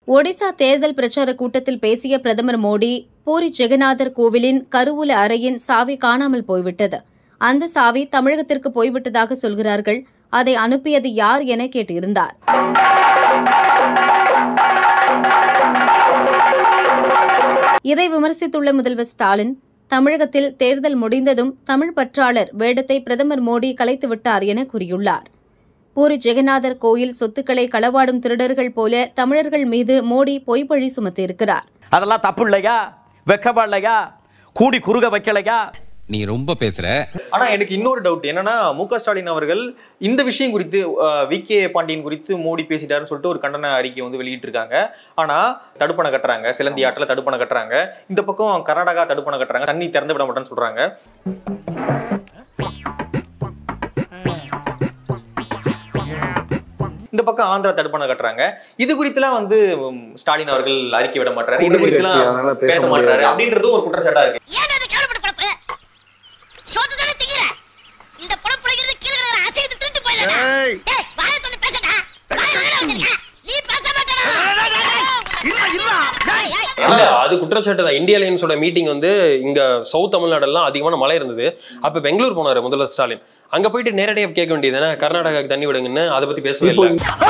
ஒடிசா தேர்தல் பிரச்சார கூட்டத்தில் பேசிய பிரதமர் மோடி பூரி ஜெகநாதர் கோவிலின் கருவூல அறையின் சாவி காணாமல் போய்விட்டது அந்த சாவி தமிழகத்திற்கு போய்விட்டதாக சொல்கிறார்கள் அதை அனுப்பியது யார் என கேட்டிருந்தார் இதை விமர்சித்துள்ள முதல்வர் ஸ்டாலின் தமிழகத்தில் தேர்தல் முடிந்ததும் தமிழ் பற்றாளர் வேடத்தை பிரதமர் மோடி கலைத்துவிட்டார் என கூறியுள்ளார் பூரி ஜெகநாதர் கோயில் சொத்துக்களை களவாடும் திருடர்கள் போல தமிழர்கள் மீது மோடி பொய்ப்பழி சுமத்தியிருக்கிறார் அதெல்லாம் தப்பு இல்லையா வெக்கமா இல்லையா கூடி குறுக வைக்கலையா நீ ரொம்ப பேசுற ஆனா எனக்கு இன்னொரு டவுட் என்னன்னா மு க ஸ்டாலின் அவர்கள் இந்த விஷயம் குறித்து வி கே பாண்டியன் குறித்து மோடி பேசிட்டாருன்னு சொல்லிட்டு ஒரு கண்டன அறிக்கை வந்து வெளியிட்டு இருக்காங்க ஆனா தடுப்பணை கட்டுறாங்க சிலந்தி ஆட்டில் தடுப்பணை கட்டுறாங்க இந்த பக்கம் கர்நாடகா தடுப்பணை கட்டுறாங்க தண்ணி திறந்து விட மாட்டேன்னு சொல்றாங்க இந்த பக்கம் ஆந்திரா தடுப்பணை கட்டுறாங்க இது குறித்துலாம் வந்து ம், ஸ்டாலின் அவர்கள் அறிக்கை விட மாட்டாரு இது கூட்டணி கட்சி, குறித்துலாம் அதனால பேச பேச மாட்டாரு முடியாது. அப்படின்றதும் ஒரு குற்றச்சாட்டா இருக்கு ஏன் அதை கேவலப்பட்டு பழப்பு சோத்து தானே திங்கிற இந்த பழம் பிழைக்கிறது கீழே கிடக்குற அசைக்கிட்டு திருட்டு போயிடலாம் டேய் வாயை தொட்டு பேசடா வாயை வெளியில வச்சிருக்க நீ பேச மாட்டடா இல்ல அது குற்றச்சாட்டு தான் இந்திய அலையன்ஸோட மீட்டிங் வந்து இங்க சவுத் தமிழ்நாடெல்லாம் அதிகமான மழை இருந்தது அப்ப பெங்களூர் போனாரு முதல்வர் ஸ்டாலின் அங்க போயிட்டு நேரடியா கேட்க வேண்டியது தானே கர்நாடகாக்கு தண்ணி விடுங்கன்னு அதை பத்தி பேசவே இல்லை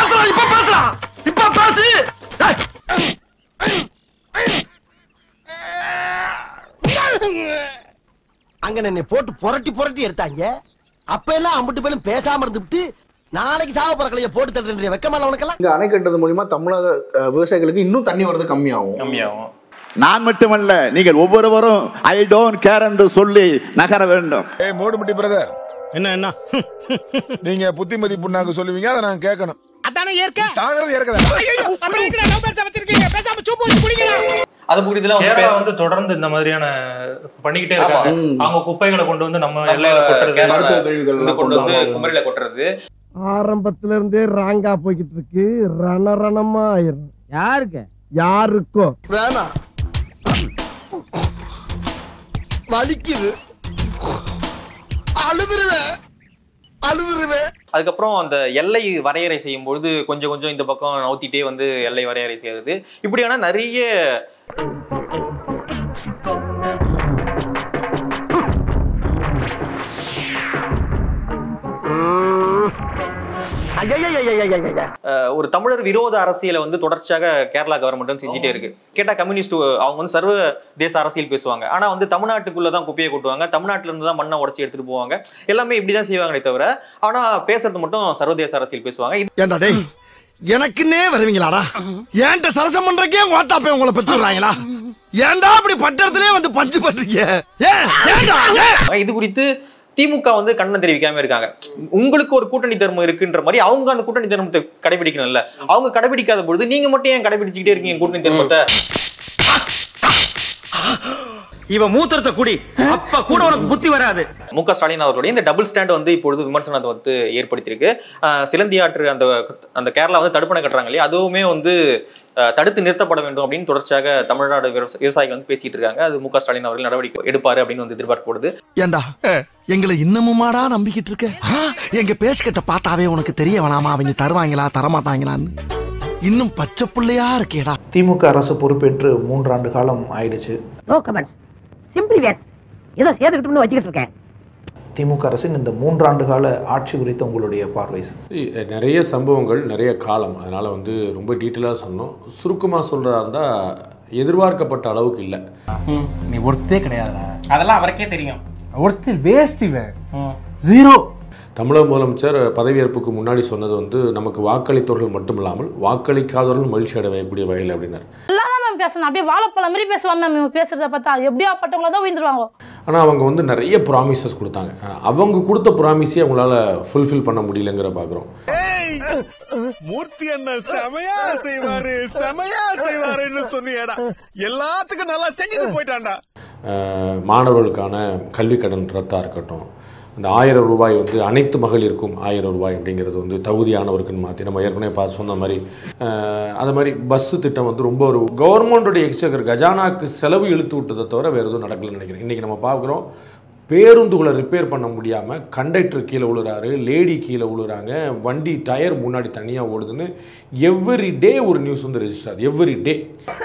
அங்க என்னை போட்டு புரட்டி புரட்டி எடுத்தாங்க அப்ப எல்லாம் அம்பிட்டு பேரும் பேசாம இருந்துட்டு நாளைக்கு சாவ பறக்கலைய போட்டு தட்டுற வெக்கமால உனக்கெல்லாம் இங்க அணை கட்டுறது மூலியமா தமிழக அஹ், விவசாயிகளுக்கு இன்னும் தண்ணி வர்றது கம்மியாகும் கம்மியாகும் நான் மட்டுமல்ல நீங்கள் ஒவ்வொருவரும் ஐ டோன்ட் கேர் என்று சொல்லி நகர வேண்டும் ஏய் மூடுமுட்டி பிரதர் என்ன என்ன நீங்க புத்திமதி புண்ணாக்கு சொல்லுவீங்க அதை நான் கேட்கணும் அதானே ஏற்க சாகிறது ஏற்கதா ஐயோ அப்புறம் எதுக்குடா லவ் பேர்ஸ் வச்சிருக்கீங்க பேசாம சூப்பு வச்சு குடிங்களா அது குறித்துலாம் வந்து கேரளா பேச- வந்து தொடர்ந்து இந்த மாதிரியான பண்ணிக்கிட்டே இருக்காங்க ஆமா. ம். அவங்க குப்பைகளை கொண்டு வந்து நம்ம நம்ம எல்லையில கொட்டுறது கேரளா மருத்துவ கழிவுகள் இது கொண்டு வந்து கொண்டு குமரியில கொட்டுறது ஆரம்பத்துல இருந்தே ராங்கா போய்கிட்டு இருக்கு ரணரணமா ஆயிரும் யாருக்கு யாருக்கோ வேணாம் வலிக்குது அழுதுருவேன் அழுதுருவேன் அதுக்கப்புறம் அந்த எல்லை வரையறை செய்யும் பொழுது கொஞ்சம் கொஞ்சம் இந்த பக்கம் நவுத்திட்டே வந்து எல்லை வரையறை செய்யறது இப்படியான நிறைய அஹ், ஒரு தமிழர் விரோத அரசியலை வந்து தொடர்ச்சியாக கேரளா கவர்மெண்ட் வந்து செஞ்சுட்டே இருக்கு கேட்டா கம்யூனிஸ்ட் அவங்க வந்து சர்வ தேச அரசியல் பேசுவாங்க ஆனா வந்து தமிழ்நாட்டுக்குள்ள தான் குப்பையை கொட்டுவாங்க தமிழ்நாட்டுல இருந்து தான் மண்ணை உடச்சி எடுத்துட்டு போவாங்க எல்லாமே இப்படிதான் செய்வாங்களே தவிர ஆனா பேசுறது மட்டும் சர்வதேச அரசியல் பேசுவாங்க இது ஏண்டா டேய் எனக்குன்னே வருவீங்களாடா ஏன்ட்ட சரசம் பண்றக்கே ஓட்டாப்பே உங்களை பெற்றுறாங்களா ஏன்டா அப்படி பட்டத்திலே வந்து பஞ்சு பண்றீங்க ஏன் ஏன்டா ஏன் இது குறித்து திமுக வந்து கண்டனம் தெரிவிக்காம இருக்காங்க உங்களுக்கு ஒரு கூட்டணி தர்மம் இருக்குன்ற மாதிரி அவங்க அந்த கூட்டணி தர்மத்தை கடைபிடிக்கணும்ல அவங்க கடைபிடிக்காத பொழுது நீங்க மட்டும் ஏன் கடைபிடிச்சுக்கிட்டே இருக்கீங்க கூட்டணி தர்மத்தை இவன் மூத்திரத்தை குடி அப்ப கூட உனக்கு புத்தி வராது மு க ஸ்டாலின் அவர்களுடைய இந்த டபுள் ஸ்டாண்ட் வந்து இப்பொழுது விமர்சனத்தை வந்து ஏற்படுத்தியிருக்கு ஆஹ் சிலந்தி ஆற்று அந்த அந்த கேரளா வந்து தடுப்பணை கட்டுறாங்க இல்லையா அதுவுமே வந்து ஆஹ் தடுத்து நிறுத்தப்பட வேண்டும் அப்படின்னு தொடர்ச்சியாக தமிழ்நாடு விவசா- விவசாயிகள் வந்து பேசிட்டு இருக்காங்க அது மு க ஸ்டாலின் அவர்கள் நடவடிக்கை எடுப்பாரு அப்படின்னு வந்து எதிர்பார்க்கப்படுது ஏண்டா எங்களை இன்னமுமாடா நம்பிக்கிட்டு இருக்க ஆ, எங்க பேசுகிட்ட பார்த்தாவே உனக்கு தெரிய வேணாமா அவங்க தருவாங்களா தரமாட்டாங்களான்னு இன்னும் பச்சை புள்ளையா இருக்கேடா திமுக அரசு பொறுப்பேற்று மூன்றாண்டு காலம் ஆயிடுச்சு நோ கமெண்ட்ஸ் சிம்பிளி வேர் ஏதோ சேர்த்துக்கிட்டு வச்சுக்கிட்டு இருக்கேன் திமுக அரசின் இந்த மூன்றாண்டு கால ஆட்சி குறித்த உங்களுடைய பார்வை சார் நிறைய சம்பவங்கள் நிறைய காலம் அதனால் வந்து ரொம்ப டீட்டெயிலாக சொன்னோம் சுருக்கமாக சொல்கிறதா இருந்தால் எதிர்பார்க்கப்பட்ட அளவுக்கு இல்லை நீ ஒருத்தே கிடையாதுடா அதெல்லாம் அவருக்கே தெரியும் ஒருத்தர் வேஸ்ட் இவன் ஜீரோ தமிழக முதலமைச்சர் பதவியேற்புக்கு முன்னாடி சொன்னது வந்து நமக்கு வாக்களித்தவர்கள் மட்டும் இல்லாமல் வாக்களிக்காதவர்கள் மகிழ்ச்சி அடையக்கூடிய வகையில் அப்படின்னார் எல்லாரும் மேம் பேசணும் அப்படியே வாழைப்பழம் மாதிரி பேசுவாங்க மேம் இவங்க பேசுறத பார்த்தா எப்படியா பட்டவங்கள தான் உயிர்ந்துருவாங்க ஆனால் அவங்க வந்து நிறைய ப்ராமிசஸ் கொடுத்தாங்க அஹ் அவங்க கொடுத்த ப்ராமிஸே அவங்களால ஃபுல்ஃபில் பண்ண முடியலங்கிற பார்க்குறோம் மூர்த்தி என்ன செமையா செய்வாரு செமையா செய்வாருன்னு சொன்னியடா எல்லாத்துக்கும் நல்லா செஞ்சுட்டு போயிட்டான்டா அஹ் மாணவர்களுக்கான கல்வி கடன் ரத்தாக இருக்கட்டும் அந்த ஆயிரம் ரூபாய் வந்து அனைத்து மகளிருக்கும் ஆயிரம் ரூபாய் அப்படிங்கிறது வந்து தகுதியானவருக்குன்னு மாற்றி நம்ம ஏற்கனவே பார்த்து சொன்ன மாதிரி அஹ், அது மாதிரி பஸ்ஸு திட்டம் வந்து ரொம்ப ஒரு கவர்மெண்டோட எக்ஸ்டகர் கஜானாக்கு செலவு இழுத்து விட்டதை தவிர வேறு எதுவும் நடக்கலைன்னு நினைக்கிறேன் இன்றைக்கி நம்ம பார்க்குறோம் பேருந்துகளை ரிப்பேர் பண்ண முடியாமல் கண்டக்டர் கீழே விழுறாரு லேடி கீழே விழுறாங்க வண்டி டயர் முன்னாடி தனியாக ஓடுதுன்னு எவ்ரி டே ஒரு நியூஸ் வந்து ரெஜிஸ்டர் ஆகுது எவ்ரி டே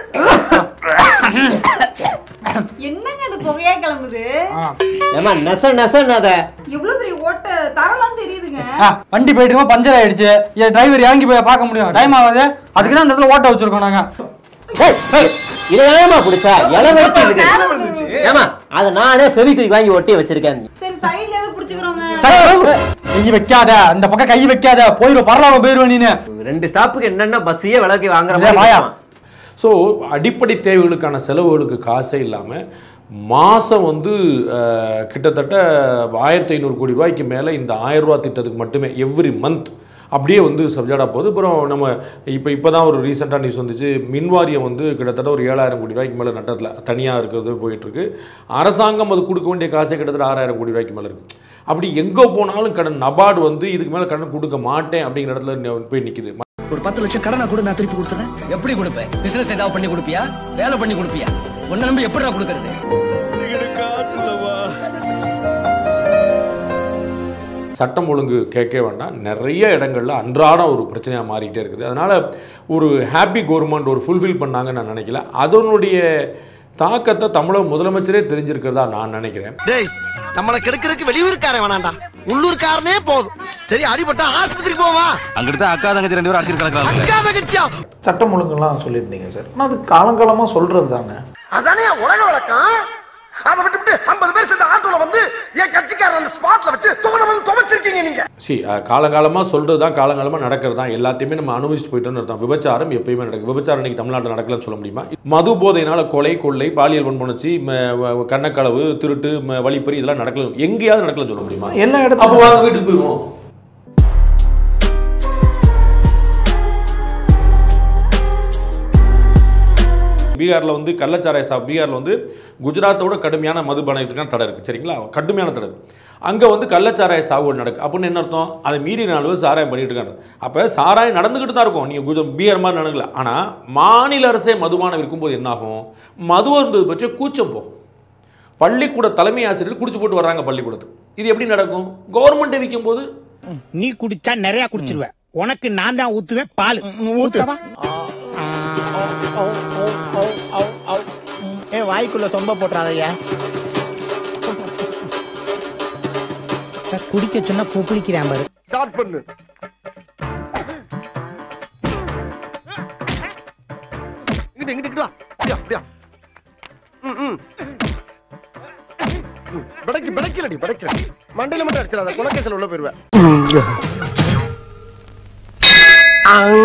என்னங்க இது புகையா கிளம்புது ஏமா நெச நெசன்னாத எவ்வளவு பெரிய ஓட்ட தரலாம் தெரியுதுங்க வண்டி போயிட்டு பஞ்சர் ஆயிடுச்சு என் டிரைவர் இறங்கி போய் பார்க்க முடியும் டைம் ஆகாது அதுக்கு தான் இந்த இடத்துல ஓட்ட வச்சிருக்கோம் நாங்க இதை ஏமா பிடிச்சா இலை வெட்டி இருக்கு ஏமா அதை நானே ஃபெவிக்விக் வாங்கி ஒட்டி வச்சிருக்கேன் சரி சைடுல ஏதோ புடிச்சுக்கிறோங்க கை வைக்காத அந்த பக்கம் கை வைக்காத போயிடும் பரவாயில்ல போயிருவேன் நீனு ரெண்டு ஸ்டாப்புக்கு என்னென்ன பஸ்ஸையே விளக்கி வாங்குற ஏய், மாதிரி வாயா. இருக்குமா? ஸோ அடிப்படை தேவைகளுக்கான செலவுகளுக்கு காசே இல்லாமல் மாதம் வந்து அஹ், கிட்டத்தட்ட ஆயிரத்தி ஐநூறு கோடி ரூபாய்க்கு மேலே இந்த ஆயிரம் ரூபா திட்டத்துக்கு மட்டுமே எவ்ரி மந்த் அப்படியே வந்து சப்ஜெக்டாக போகுது அப்புறம் நம்ம இப்போ இப்போ தான் ஒரு ரீசெண்டாக நியூஸ் வந்துச்சு மின்வாரியம் வந்து கிட்டத்தட்ட ஒரு ஏழாயிரம் கோடி ரூபாய்க்கு மேலே நட்டத்தில் தனியாக இருக்கிறது போயிட்டுருக்கு அரசாங்கம் அது கொடுக்க வேண்டிய காசே கிட்டத்தட்ட ஆறாயிரம் கோடி ரூபாய்க்கு மேலே இருக்குது அப்படி எங்கே போனாலும் கடன் நபார்டு வந்து இதுக்கு மேலே கடன் கொடுக்க மாட்டேன் அப்படிங்கிற இடத்துல நி- போய் நிற்கிது ஒரு பத்து லட்சம் கடனா கூட நான் திருப்பி கொடுத்துறேன் எப்படி கொடுப்ப பிசினஸ் ஏதாவது பண்ணி கொடுப்பியா வேலை பண்ணி கொடுப்பியா உன்னை நம்பி எப்படிடா கொடுக்கறது சட்டம் ஒழுங்கு கேட்க வேண்டாம் நிறைய இடங்கள்ல அன்றாட ஒரு பிரச்சனையாக மாறிக்கிட்டே இருக்குது அதனால் ஒரு ஹாப்பி கவர்மெண்ட் ஒரு ஃபுல்ஃபில் பண்ணாங்கன்னு நான் நினைக்கல அதனுடைய தாக்கத்தை தமிழக முதலமைச்சரே தெரிஞ்சிருக்கிறதா நான் நினைக்கிறேன் டேய் நம்மள கெடுக்கிறதுக்கு வெளியூர்காரன் வேணாண்டா உள்ளூர்காரனே போதும் சரி அடிபட்டா ஆஸ்பத்திரி போவா அங்கிட்டு அக்கா தங்கச்சி ரெண்டு பேரும் அரசியல் கலக்கிறாங்க அக்கா தங்கச்சியா சட்டம் ஒழுங்குலாம் சொல்லியிருந்தீங்க சார் ஆனால் அது காலங்காலமாக சொல்கிறது தானே அதானே உலக வழக்கம் அதை விட்டுவிட்டு ஐம்பது பேர் சேர்ந்த ஆட்டோல வந்து என் கட்சிக்காரன் ஸ்பாட்ல வச்சு துவனம் துவச்சிருக்கீங்க நீங்க சி காலங்காலமாக சொல்கிறது தான் காலங்காலமாக நடக்கிறது தான் எல்லாத்தையுமே நம்ம அனுபவிச்சுட்டு போயிட்டோம்னு அர்த்தம் விபச்சாரம் எப்பயுமே நடக்கும் விபச்சாரம் இன்னைக்கு தமிழ்நாட்டில் நடக்கலன்னு சொல்ல முடியுமா மது போதையினால கொலை கொள்ளை பாலியல் வன்புணர்ச்சி ம- வ- கண்ணக்களவு திருட்டு ம- வழிப்பறி இதெல்லாம் நடக்கல எங்கேயாவது நடக்கலன்னு சொல்ல முடியுமா எல்லா இடத்துலயும் அப்போ வாங்க வீட்டுக்கு போயிடுவோம் பீகாரில் வந்து கள்ளச்சாராய சா பீகாரில் வந்து குஜராத்தோட கடுமையான மதுபானத்துக்கான தடை இருக்குது சரிங்களா கடுமையான தடை அங்கே வந்து கள்ளச்சாராய சாகுபடி நடக்கு அப்படின்னு என்ன அர்த்தம் அதை மீறி நாலு சாராயம் பண்ணிட்டு இருக்காங்க அப்போ சாராயம் நடந்துக்கிட்டு தான் இருக்கும் நீங்கள் குஜ பீகார் மாதிரி நடக்கல ஆனால் மாநில அரசே மதுபானம் விற்கும்போது என்னாகும் மது இருந்தது பற்றிய கூச்சம் போகும் பள்ளிக்கூட தலைமை ஆசிரியர் குடிச்சு போட்டு வர்றாங்க பள்ளிக்கூடத்துக்கு இது எப்படி நடக்கும் கவர்மெண்ட் விற்கும் போது நீ குடிச்சா நிறைய குடிச்சிருவ உனக்கு நான் தான் ஊத்துவேன் பால் ஊத்தவா ஏ வாய்க்குள்ள சொம்ப போட்டுறாதய்யா குடிக்க சொன்னா புளிக்கிறான் பாரு ஸ்டார்ட் பண்ணு இங்கிட்டு இங்கிட்டு இங்கிட்டு வா அப்படியா அப்படியா ம் ம் ம், பிடைக்கு பிடைக்கலடி பிடைக்கல மண்டையில மட்டும் அடிச்சிடாத குலக்கேசல் உள்ள போயிருவேன்